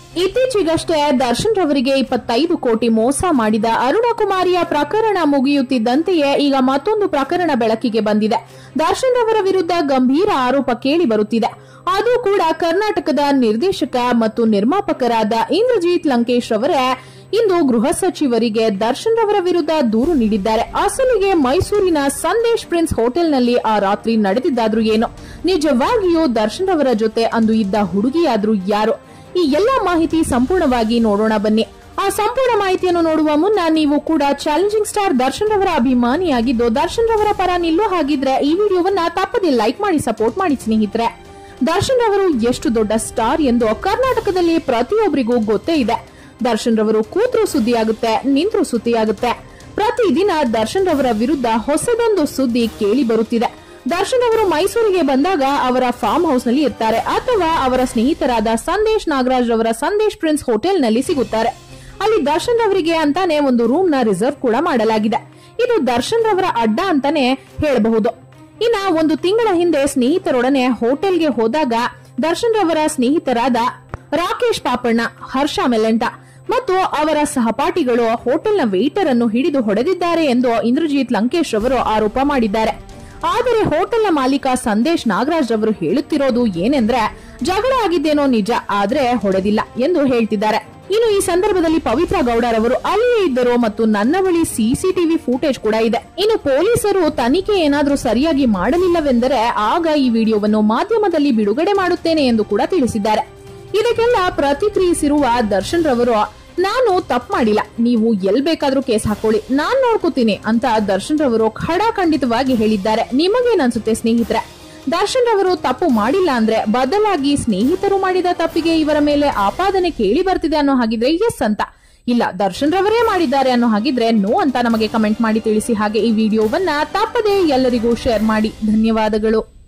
ಇತ್ತೀಚೆಗಷ್ಟೇ ದರ್ಶನ್ ರವರಿಗೆ ಇಪ್ಪತ್ತೈದು ಕೋಟಿ ಮೋಸ ಮಾಡಿದ ಅರುಣಕುಮಾರಿಯ ಪ್ರಕರಣ ಮುಗಿಯುತ್ತಿದ್ದಂತೆಯೇ ಈಗ ಮತ್ತೊಂದು ಪ್ರಕರಣ ಬೆಳಕಿಗೆ ಬಂದಿದೆ ದರ್ಶನ್ ರವರ ವಿರುದ್ಧ ಗಂಭೀರ ಆರೋಪ ಕೇಳಿ ಬರುತ್ತಿದೆ ಅದು ಕೂಡ ಕರ್ನಾಟಕದ ನಿರ್ದೇಶಕ ಮತ್ತು ನಿರ್ಮಾಪಕರಾದ ಇಂದ್ರಜಿತ್ ಲಂಕೇಶ್ ರವರೇ ಇಂದು ಗೃಹ ಸಚಿವರಿಗೆ ದರ್ಶನ್ ರವರ ವಿರುದ್ಧ ದೂರು ನೀಡಿದ್ದಾರೆ ಅಸಲಿಗೆ ಮೈಸೂರಿನ ಸಂದೇಶ್ ಪ್ರಿನ್ಸ್ ಹೋಟೆಲ್ನಲ್ಲಿ ಆ ರಾತ್ರಿ ನಡೆದಿದ್ದಾದ್ರೂ ಏನು ನಿಜವಾಗಿಯೂ ದರ್ಶನ್ ರವರ ಜೊತೆ ಅಂದು ಇದ್ದ ಹುಡುಗಿಯಾದ್ರೂ ಯಾರು ಈ ಎಲ್ಲಾ ಮಾಹಿತಿ ಸಂಪೂರ್ಣವಾಗಿ ನೋಡೋಣ ಬನ್ನಿ ಆ ಸಂಪೂರ್ಣ ಮಾಹಿತಿಯನ್ನು ನೋಡುವ ಮುನ್ನ ನೀವು ಕೂಡ ಚಾಲೆಂಜಿಂಗ್ ಸ್ಟಾರ್ ದರ್ಶನ್ ರವರ ಅಭಿಮಾನಿಯಾಗಿದ್ದು ದರ್ಶನ್ ರವರ ಪರ ನಿಲ್ಲೋ ಹಾಗಿದ್ರೆ ಈ ವಿಡಿಯೋವನ್ನ ತಪ್ಪದೆ ಲೈಕ್ ಮಾಡಿ ಸಪೋರ್ಟ್ ಮಾಡಿ ಸ್ನೇಹಿತರೆ ದರ್ಶನ್ ರವರು ಎಷ್ಟು ದೊಡ್ಡ ಸ್ಟಾರ್ ಎಂದು ಕರ್ನಾಟಕದಲ್ಲಿ ಪ್ರತಿಯೊಬ್ಬರಿಗೂ ಗೊತ್ತೇ ಇದೆ ದರ್ಶನ್ ರವರು ಕೂತ್ರು ಸುದ್ದಿಯಾಗುತ್ತೆ ನಿಂತ್ರು ಸುದ್ದಿಯಾಗುತ್ತೆ ಪ್ರತಿದಿನ ದರ್ಶನ್ ರವರ ವಿರುದ್ಧ ಹೊಸದೊಂದು ಸುದ್ದಿ ಕೇಳಿ ಬರುತ್ತಿದೆ ದರ್ಶನ್ ಅವರು ಮೈಸೂರಿಗೆ ಬಂದಾಗ ಅವರ ಫಾರ್ಮ್ ಹೌಸ್ ನಲ್ಲಿ ಇರ್ತಾರೆ ಅಥವಾ ಅವರ ಸ್ನೇಹಿತರಾದ ಸಂದೇಶ್ ನಾಗರಾಜ್ ರವರ ಸಂದೇಶ್ ಪ್ರಿನ್ಸ್ ಹೋಟೆಲ್ ನಲ್ಲಿ ಸಿಗುತ್ತಾರೆ ಅಲ್ಲಿ ದರ್ಶನ್ ರವರಿಗೆ ಅಂತಾನೆ ಒಂದು ರೂಮ್ ನ ರಿಸರ್ವ್ ಕೂಡ ಮಾಡಲಾಗಿದೆ ಇದು ದರ್ಶನ್ ರವರ ಅಡ್ಡ ಅಂತಾನೆ ಹೇಳಬಹುದು ಇನ್ನ ಒಂದು ತಿಂಗಳ ಹಿಂದೆ ಸ್ನೇಹಿತರೊಡನೆ ಹೋಟೆಲ್ಗೆ ಹೋದಾಗ ದರ್ಶನ್ ರವರ ಸ್ನೇಹಿತರಾದ ರಾಕೇಶ್ ಪಾಪಣ್ಣ ಹರ್ಷ ಮೆಲೆಂಟ ಮತ್ತು ಅವರ ಸಹಪಾಠಿಗಳು ಹೋಟೆಲ್ನ ವೇಟರ್ ಅನ್ನು ಹಿಡಿದು ಹೊಡೆದಿದ್ದಾರೆ ಎಂದು ಇಂದ್ರಜಿತ್ ಲಂಕೇಶ್ ರವರು ಆರೋಪ ಮಾಡಿದ್ದಾರೆ ಆದರೆ ಹೋಟೆಲ್ನ ಮಾಲೀಕ ಸಂದೇಶ್ ನಾಗರಾಜ್ ರವರು ಹೇಳುತ್ತಿರೋದು ಏನೆಂದ್ರೆ ಜಗಳ ಆಗಿದ್ದೇನೋ ನಿಜ ಆದ್ರೆ ಹೊಡೆದಿಲ್ಲ ಎಂದು ಹೇಳ್ತಿದ್ದಾರೆ ಇನ್ನು ಈ ಸಂದರ್ಭದಲ್ಲಿ ಪವಿತ್ರ ಗೌಡರವರು ಅಲ್ಲಿಯೇ ಇದ್ದರು ಮತ್ತು ನನ್ನ ಬಳಿ ಸಿಸಿಟಿವಿ ಫೂಟೇಜ್ ಕೂಡ ಇದೆ ಇನ್ನು ಪೊಲೀಸರು ತನಿಖೆ ಏನಾದ್ರೂ ಸರಿಯಾಗಿ ಮಾಡಲಿಲ್ಲವೆಂದರೆ ಆಗ ಈ ವಿಡಿಯೋವನ್ನು ಮಾಧ್ಯಮದಲ್ಲಿ ಬಿಡುಗಡೆ ಮಾಡುತ್ತೇನೆ ಎಂದು ಕೂಡ ತಿಳಿಸಿದ್ದಾರೆ ಇದಕ್ಕೆಲ್ಲ ಪ್ರತಿಕ್ರಿಯಿಸಿರುವ ದರ್ಶನ್ ರವರು ನಾನು ತಪ್ಪು ಮಾಡಿಲ್ಲ ನೀವು ಎಲ್ ಬೇಕಾದ್ರೂ ಕೇಸ್ ಹಾಕೊಳ್ಳಿ ನಾನ್ ನೋಡ್ಕೋತೀನಿ ಅಂತ ದರ್ಶನ್ ರವರು ಖಡಾಖಂಡಿತವಾಗಿ ಹೇಳಿದ್ದಾರೆ ನಿಮಗೇನ್ ಅನ್ಸುತ್ತೆ ಸ್ನೇಹಿತರೆ ದರ್ಶನ್ ರವರು ತಪ್ಪು ಮಾಡಿಲ್ಲ ಅಂದ್ರೆ ಬದಲಾಗಿ ಸ್ನೇಹಿತರು ಮಾಡಿದ ತಪ್ಪಿಗೆ ಇವರ ಮೇಲೆ ಆಪಾದನೆ ಕೇಳಿ ಬರ್ತಿದೆ ಅನ್ನೋ ಹಾಗಿದ್ರೆ ಎಸ್ ಅಂತ ಇಲ್ಲ ದರ್ಶನ್ ರವರೇ ಮಾಡಿದ್ದಾರೆ ಅನ್ನೋ ಹಾಗಿದ್ರೆ ನೋ ಅಂತ ನಮಗೆ ಕಮೆಂಟ್ ಮಾಡಿ ತಿಳಿಸಿ ಹಾಗೆ ಈ ವಿಡಿಯೋವನ್ನ ತಪ್ಪದೇ ಎಲ್ಲರಿಗೂ ಶೇರ್ ಮಾಡಿ ಧನ್ಯವಾದಗಳು